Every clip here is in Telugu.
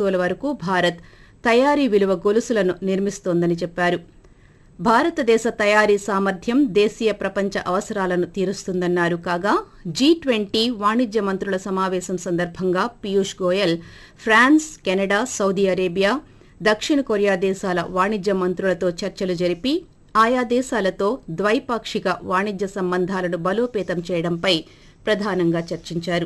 వస్తువుల వరకు భారత్ తయారీ విలువ గొలుసులను నిర్మిస్తోందని చెప్పారు భారతదేశ తయారీ సామర్థ్యం దేశీయ ప్రపంచ అవసరాలను తీరుస్తుందన్నారు కాగా జీ ట్వంటీ వాణిజ్య మంత్రుల సమావేశం సందర్భంగా Piyush Goyal France Canada Saudi Arabia దక్షిణ కొరియా దేశాల వాణిజ్య మంత్రులతో చర్చలు జరిపి ఆయా దేశాలతో ద్వైపాక్షిక వాణిజ్య సంబంధాలను బలోపేతం చేయడంపై ప్రధానంగా చర్చించారు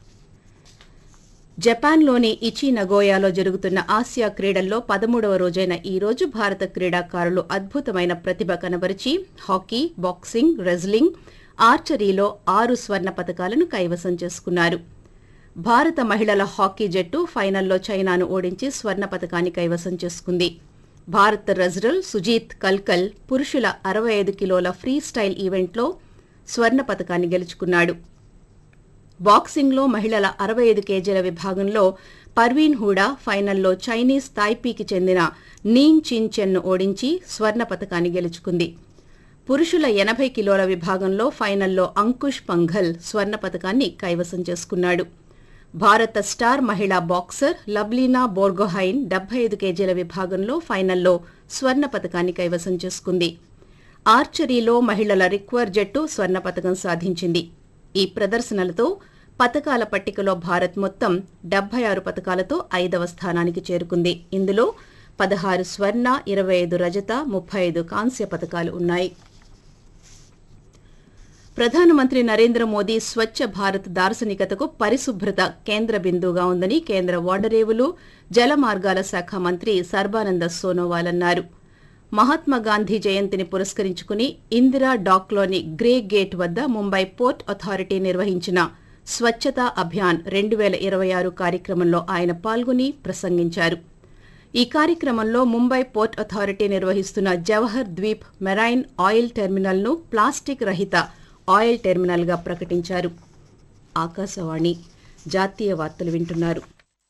జపాన్లోని ఇచి నగోయాలో జరుగుతున్న ఆసియా క్రీడల్లో పదమూడవ రోజైన ఈ రోజు భారత క్రీడాకారులు అద్భుతమైన ప్రతిభ కనబరిచి హాకీ బాక్సింగ్ రెజ్లింగ్ ఆర్చరీలో ఆరు స్వర్ణ పతకాలను కైవసం చేసుకున్నారు భారత మహిళల హాకీ జట్టు ఫైనల్లో చైనాను ఓడించి స్వర్ణ పతకాన్ని కైవసం చేసుకుంది భారత్ రెజ్రల్ సుజీత్ కల్కల్ పురుషుల అరవై ఐదు కిలోల ఫ్రీ స్టైల్ ఈవెంట్లో స్వర్ణ పతకాన్ని గెలుచుకున్నాడు బాక్సింగ్లో మహిళల అరవై ఐదు కేజీల విభాగంలో పర్వీన్ హూడా ఫైనల్లో చైనీస్ తాయ్పీకి చెందిన నీన్ చిన్ చెన్ను ఓడించి స్వర్ణ పతకాన్ని గెలుచుకుంది పురుషుల ఎనభై కిలోల విభాగంలో ఫైనల్లో అంకుష్ పంఘల్ స్వర్ణ పతకాన్ని కైవసం చేసుకున్నాడు భారత స్టార్ మహిళా బాక్సర్ లవ్లీనా బోర్గోహైన్ డెబ్బై ఐదు కేజీల విభాగంలో ఫైనల్లో స్వర్ణ పతకాన్ని కైవసం చేసుకుంది ఆర్చరీలో మహిళల రిక్వర్ జట్టు స్వర్ణ పతకం సాధించింది ఈ ప్రదర్శనలతో పతకాల పట్టికలో భారత్ మొత్తం డెబ్బై ఆరు పతకాలతో ఐదవ స్థానానికి చేరుకుంది ఇందులో పదహారు స్వర్ణ ఇరవై ఐదు రజత ముప్పై ఐదు కాంస్య పతకాలు ఉన్నాయి ప్రధానమంత్రి నరేంద్ర మోదీ స్వచ్ఛ భారత్ దార్శనికతకు పరిశుభ్రత కేంద్ర బిందువుగా ఉందని కేంద్ర ఓడరేవులు జల మార్గాల శాఖ మంత్రి సర్బానంద సోనోవాల్ అన్నారు మహాత్మా గాంధీ జయంతిని పురస్కరించుకుని ఇందిరా డాక్లోని గ్రే గేట్ వద్ద ముంబై పోర్ట్ అథారిటీ నిర్వహించిన స్వచ్ఛతా అభియాన్ రెండు వేల ఇరవై ఆరు కార్యక్రమంలో ఆయన పాల్గొని ప్రసంగించారు ఈ కార్యక్రమంలో ముంబై పోర్ట్ అథారిటీ నిర్వహిస్తున్న జవహర్ ద్వీప్ మెరైన్ ఆయిల్ టెర్మినల్ను ప్లాస్టిక్ రహిత ఆయిల్ టెర్మినల్గా ప్రకటించారు ఆకాశవాణి జాతీయ వార్తలు వింటున్నారు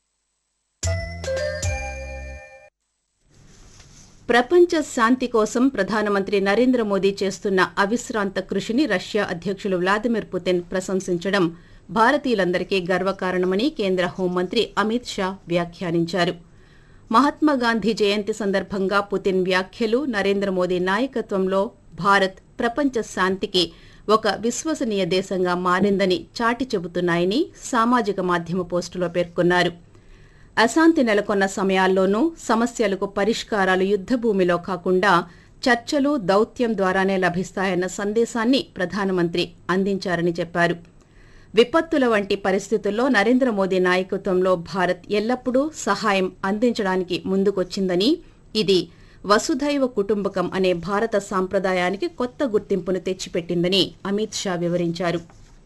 ప్రపంచ శాంతి కోసం ప్రధానమంత్రి నరేంద్ర మోదీ చేస్తున్న అవిశ్రాంత కృషిని రష్యా అధ్యక్షులు వ్లాదిమిర్ పుతిన్ ప్రశంసించడం భారతీయులందరికీ గర్వకారణమని కేంద్ర హోంమంత్రి అమిత్ షా వ్యాఖ్యానించారు మహాత్మా గాంధీ జయంతి సందర్భంగా పుతిన్ వ్యాఖ్యలు నరేంద్ర మోదీ నాయకత్వంలో భారత్ ప్రపంచ శాంతికి ఒక విశ్వసనీయ దేశంగా మారిందని చాటి చెబుతున్నాయని సామాజిక మాధ్యమ పోస్టులో పేర్కొన్నారు అశాంతి నెలకొన్న సమయాల్లోనూ సమస్యలకు పరిష్కారాలు యుద్దభూమిలో కాకుండా చర్చలు దౌత్యం ద్వారానే లభిస్తాయన్న సందేశాన్ని ప్రధానమంత్రి అందించారని చెప్పారు విపత్తుల వంటి పరిస్థితుల్లో నరేంద్ర మోదీ నాయకత్వంలో భారత్ ఎల్లప్పుడూ సహాయం అందించడానికి ముందుకొచ్చిందని ఇది వసుధైవ కుటుంబకం అనే భారత సాంప్రదాయానికి కొత్త గుర్తింపును తెచ్చిపెట్టిందని అమిత్ షా వివరించారు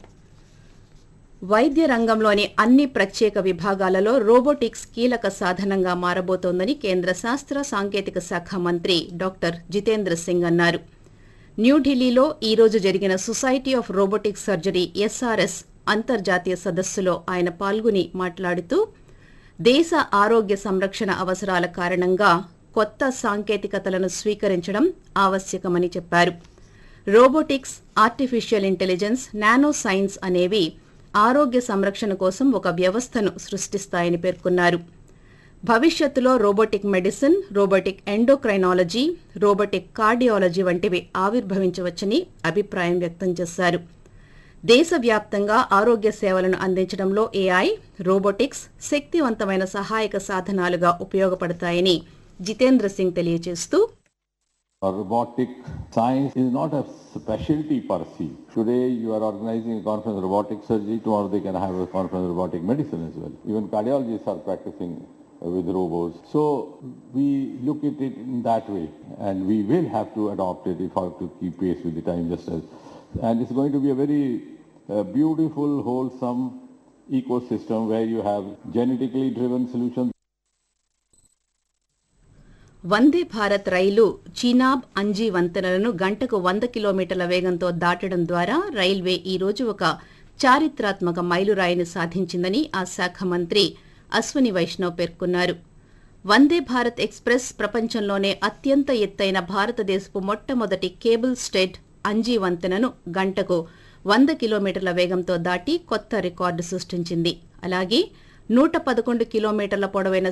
వైద్య రంగంలోని అన్ని ప్రత్యేక విభాగాలలో రోబోటిక్స్ కీలక సాధనంగా మారబోతోందని కేంద్ర శాస్త్ర సాంకేతిక శాఖ మంత్రి డాక్టర్ జితేంద్ర సింగ్ అన్నారు న్యూఢిల్లీలో ఈ రోజు జరిగిన society of robotic surgery SRS అంతర్జాతీయ సదస్సులో ఆయన పాల్గొని మాట్లాడుతూ దేశ ఆరోగ్య సంరక్షణ అవసరాల కారణంగా కొత్త సాంకేతికతలను స్వీకరించడం ఆవశ్యకమని చెప్పారు robotics artificial intelligence nano science అనేవి ఆరోగ్య సంరక్షణ కోసం ఒక వ్యవస్థను సృష్టిస్తాయని పేర్కొన్నారు భవిష్యత్తులో robotic medicine robotic endocrinology robotic cardiology వంటివి ఆవిర్భవించవచ్చని అభిప్రాయం వ్యక్తం చేశారు దేశవ్యాప్తంగా ఆరోగ్య సేవలను అందించడంలో ఏఐ రోబోటిక్స్ శక్తివంతమైన సహాయక సాధనాలుగా ఉపయోగపడతాయని జితేంద్ర సింగ్ తెలియజేస్తూ Or robotic science is not a specialty per se. Today you are organizing a conference on robotic surgery, tomorrow they can have a conference on robotic medicine as well. Even cardiologists are practicing uh, with robots. So we look at it in that way and we will have to adopt it if we have to keep pace with the time just as. And it's going to be a very uh, beautiful, wholesome ecosystem where you have genetically driven solutions వందే భారత్ రైలు చీనాబ్ అంజీ వంతెనలను గంటకు వంద కిలోమీటర్ల వేగంతో దాటడం ద్వారా రైల్వే ఈ రోజు ఒక చారిత్రాత్మక మైలురాయిని సాధించిందని ఆ శాఖ మంత్రి అశ్వని వైష్ణవ్ పేర్కొన్నారు వందే భారత్ ఎక్స్ప్రెస్ ప్రపంచంలోనే అత్యంత ఎత్తైన భారతదేశపు మొట్టమొదటి కేబుల్ స్టేట్ అంజీ వంతెనను గంటకు వంద కిలోమీటర్ల వేగంతో దాటి కొత్త రికార్డు సృష్టించింది అలాగే నూట పదకొండు కిలోమీటర్ల పొడవైన